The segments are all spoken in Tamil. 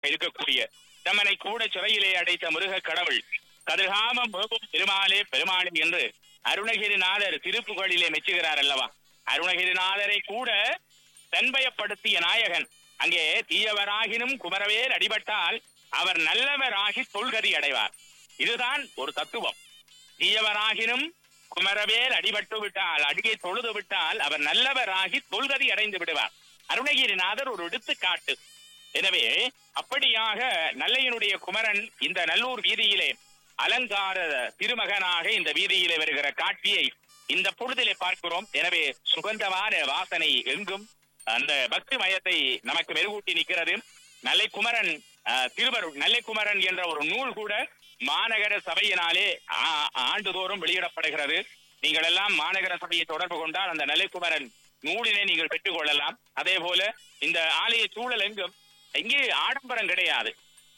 இருக்கக்கூடிய தமனை கூட சிறையிலே அடைத்த முருக கடவுள் கதிர்காமம் மேகும் பெருமாளே பெருமாளே என்று அருணகிரிநாதர் திருப்புகளிலே மெச்சுகிறார் அல்லவா அருணகிரிநாதரை கூட தன்மயப்படுத்திய நாயகன் அங்கே தீயவராகினும் குமரவேல் அடிபட்டால் அவர் நல்லவராகி தொல்கதி அடைவார் இதுதான் ஒரு தத்துவம் தீயவராகினும் குமரவேல் அடிபட்டு விட்டால் அடியை தொழுது விட்டால் அவர் நல்லவராகி தொல்கதி அடைந்து விடுவார் அருணகிரிநாதர் ஒரு எடுத்துக்காட்டு எனவே அப்படியாக நல்லையனுடைய குமரன் இந்த நல்லூர் வீதியிலே அலங்கார திருமகனாக இந்த வீதியிலே வருகிற காட்சியை இந்த பொழுதிலே பார்க்கிறோம் எனவே சுகந்தமான வாசனை எங்கும் அந்த பக்தி மயத்தை நமக்கு மெருகூட்டி நிற்கிறது நல்லை குமரன் அஹ், திருவருள் நல்லை குமரன் என்ற ஒரு நூல் கூட மாநகர சபையினாலே ஆ- ஆண்டுதோறும் வெளியிடப்படுகிறது நீங்கள் எல்லாம் மாநகர சபையை தொடர்பு கொண்டால் அந்த நல்லைக்குமரன் நூலினை நீங்கள் பெற்றுக் கொள்ளலாம் அதே போல இந்த ஆலய சூழல் எங்கும் இங்கே ஆடம்பரம் கிடையாது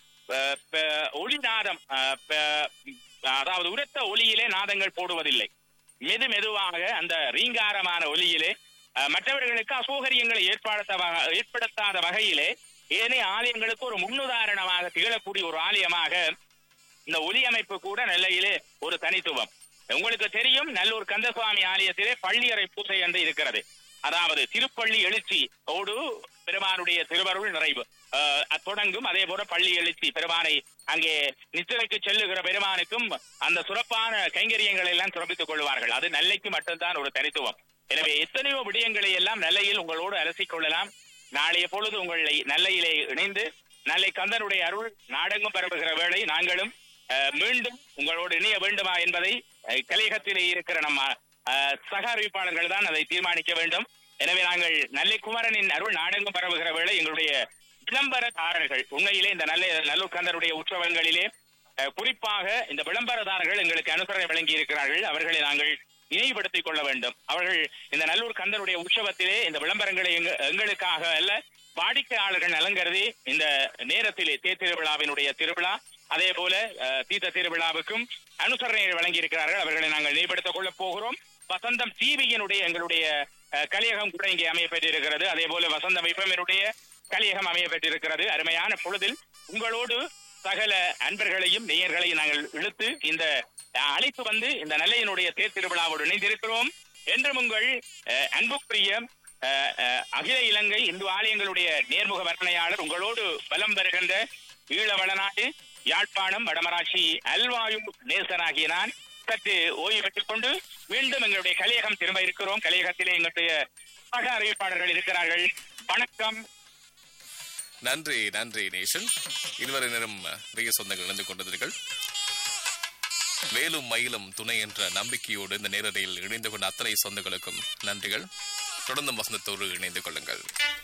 ப- ப- ஒளி நாதம் அஹ், ப- அதாவது உரத்த ஒளியிலே நாதங்கள் போடுவதில்லை மெது மெதுவாக அந்த ரீங்காரமான ஒளியிலே அஹ், மற்றவர்களுக்கு அசௌகரியங்களை ஏற்படுத்த வக- ஏற்படுத்தாத வகையிலே ஏனைய ஆலயங்களுக்கு ஒரு முன்னுதாரணமாக திகழக்கூடிய ஒரு ஆலயமாக இந்த ஒலி அமைப்பு கூட நெல்லையிலே ஒரு தனித்துவம் உங்களுக்கு தெரியும் நல்லூர் கந்தசுவாமி ஆலயத்திலே பள்ளியறை பூசை என்று இருக்கிறது அதாவது திருப்பள்ளி எழுச்சி ஓடு பெருமானுடைய திருவருள் நிறைவு அஹ், அது தொடங்கும் அதே போல பள்ளி எழுச்சி பெருமானை அங்கே நித்திரைக்கு செல்லுகிற பெருமானுக்கும் அந்த சிறப்பான கைங்கரியங்களை எல்லாம் சிறப்பித்துக் கொள்வார்கள் அது நெல்லைக்கு மட்டும்தான் ஒரு தனித்துவம் எனவே எத்தனையோ விடயங்களை எல்லாம் நெல்லையில் உங்களோடு அலசிக் கொள்ளலாம் நாளைய பொழுது உங்களை நல்லையிலே இணைந்து நல்லை கந்தனுடைய அருள் நாடெங்கும் பரவுகிற வேளை நாங்களும் அஹ், மீண்டும் உங்களோடு இணைய வேண்டுமா என்பதை அஹ், கலையகத்திலே இருக்கிற நம்ம அஹ், சக அறிவிப்பாளர்கள் தான் அதை தீர்மானிக்க வேண்டும் எனவே நாங்கள் நல்லை குமரனின் அருள் நாடெங்கும் பரவுகிற வேளை எங்களுடைய விளம்பரதாரர்கள் உண்மையிலே இந்த நல்ல நல்லூர் கந்தருடைய உற்சவங்களிலே அஹ், குறிப்பாக இந்த விளம்பரதாரர்கள் எங்களுக்கு அனுசரணை வழங்கி இருக்கிறார்கள் அவர்களை நாங்கள் நினைவுபடுத்திக் கொள்ள வேண்டும் அவர்கள் இந்த நல்லூர் கந்தருடைய உற்சவத்திலே இந்த விளம்பரங்களை எங்க- எங்களுக்காக அல்ல வாடிக்கையாளர்கள் நலங்கருதி இந்த நேரத்திலே தேர் திருவிழாவினுடைய திருவிழா அதே போல அஹ், தீர்த்த திருவிழாவுக்கும் அனுசரணை வழங்கி இருக்கிறார்கள் அவர்களை நாங்கள் நினைவுபடுத்திக் கொள்ளப் போகிறோம் வசந்தம் டிவியினுடைய எங்களுடைய அஹ், கலியகம் கூட இங்கே அமைய பெற்றிருக்கிறது அதே போல வசந்தம் இப்பமினுடைய கலியகம் அமைய பெற்றிருக்கிறது அருமையான பொழுதில் உங்களோடு சகல அன்பர்களையும் நேயர்களையும் நாங்கள் இழுத்து இந்த அஹ், அழைத்து வந்து இந்த நல்லையினுடைய தேர் திருவிழாவோடு இணைந்திருக்கிறோம் என்றும் உங்கள் அஹ், அன்புக்குரிய அஹ், அஹ், அகில இலங்கை இந்து ஆலயங்களுடைய நேர்முக வர்ணனையாளர் உங்களோடு பலம் பெறுகின்ற ஈழ வளநாடு யாழ்ப்பாணம் வடமராட்சி அல்வாயு நேசனாகிய நான் சற்று ஓய்வு பெற்றுக் கொண்டு மீண்டும் எங்களுடைய கலையகம் திரும்ப இருக்கிறோம் கலையகத்திலே எங்களுடைய சக அறிவிப்பாளர்கள் இருக்கிறார்கள் வணக்கம் நன்றி நன்றி நேஷன் இதுவரை நேரம் நிறைய சொந்தங்கள் இணைந்து கொண்டீர்கள் வேலும் மயிலும் துணை என்ற நம்பிக்கையோடு இந்த நேரடியில் இணைந்து கொண்ட அத்தனை சொந்தங்களுக்கும் நன்றிகள் தொடர்ந்து வசந்தத்தோடு இணைந்து கொள்ளுங்கள்